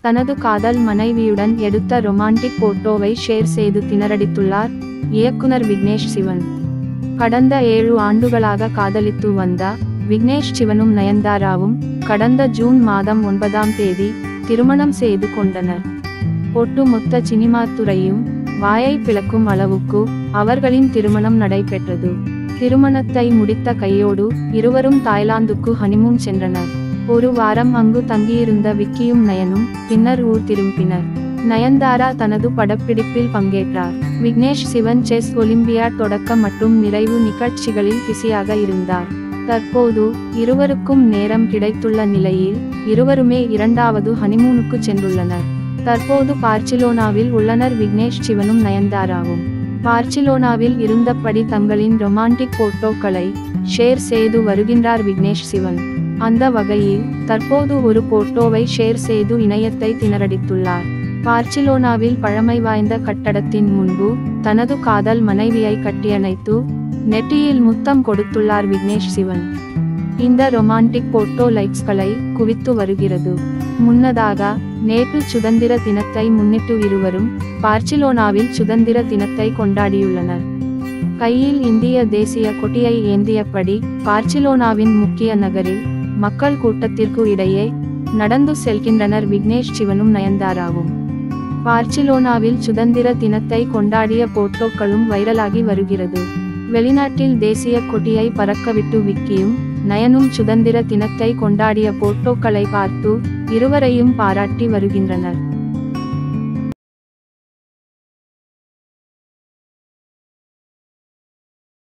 தனது காதல் மனைவியுடன் எடுத்த ரொமான்டிக் போட்டோவை ஷேர் செய்து திணறடித்துள்ளார் இயக்குனர் விக்னேஷ் சிவன் கடந்த ஏழு ஆண்டுகளாக காதலித்து வந்த விக்னேஷ் சிவனும் நயன்தாராவும் கடந்த ஜூன் மாதம் ஒன்பதாம் தேதி திருமணம் செய்து கொண்டனர் ஒட்டுமொத்த சினிமா துறையும் வாயை பிளக்கும் அளவுக்கு அவர்களின் திருமணம் நடைபெற்றது திருமணத்தை முடித்த கையோடு இருவரும் தாய்லாந்துக்கு ஹனிமூன் சென்றனர் ஒரு வாரம் அங்கு தங்கியிருந்த விக்கியும் நயனும் பின்னர் ஊர் திரும்பினர் நயன்தாரா தனது படப்பிடிப்பில் பங்கேற்றார் விக்னேஷ் சிவன் செஸ் ஒலிம்பியாட் தொடக்க மற்றும் நிறைவு நிகழ்ச்சிகளில் பிஸியாக இருந்தார் தற்போது இருவருக்கும் நேரம் கிடைத்துள்ள நிலையில் இருவருமே இரண்டாவது ஹனிமூனுக்கு சென்றுள்ளனர் தற்போது பார்சிலோனாவில் உள்ளனர் விக்னேஷ் சிவனும் நயன்தாராவும் பார்சிலோனாவில் இருந்தபடி தங்களின் ரொமான்டிக் போட்டோக்களை ஷேர் செய்து வருகின்றார் விக்னேஷ் சிவன் அந்த வகையில் தற்போது ஒரு போட்டோவை ஷேர் செய்து இணையத்தை திணறடித்துள்ளார் பார்சிலோனாவில் பழமை வாய்ந்த கட்டடத்தின் முன்பு தனது காதல் மனைவியை கட்டியணைத்து நெட்டியில் முத்தம் கொடுத்துள்ளார் விக்னேஷ் சிவன் இந்த ரொமான்டிக் போட்டோ லைக்ஸ்களை குவித்து வருகிறது முன்னதாக நேற்று சுதந்திர தினத்தை முன்னிட்டு இருவரும் பார்சிலோனாவில் சுதந்திர தினத்தை கொண்டாடியுள்ளனர் கையில் இந்திய தேசிய கொடியை ஏந்தியபடி பார்சிலோனாவின் முக்கிய நகரில் மக்கள் கூட்டத்திற்கு இடையே நடந்து செல்கின்றனர் விக்னேஷ் சிவனும் நயன்தாராவும் பார்சிலோனாவில் சுதந்திர தினத்தை கொண்டாடிய போட்டோக்களும் வைரலாகி வருகிறது வெளிநாட்டில் தேசிய கொடியை பறக்கவிட்டு விக்கியும் நயனும் சுதந்திர தினத்தை கொண்டாடிய போட்டோக்களை பார்த்து இருவரையும் பாராட்டி வருகின்றனர்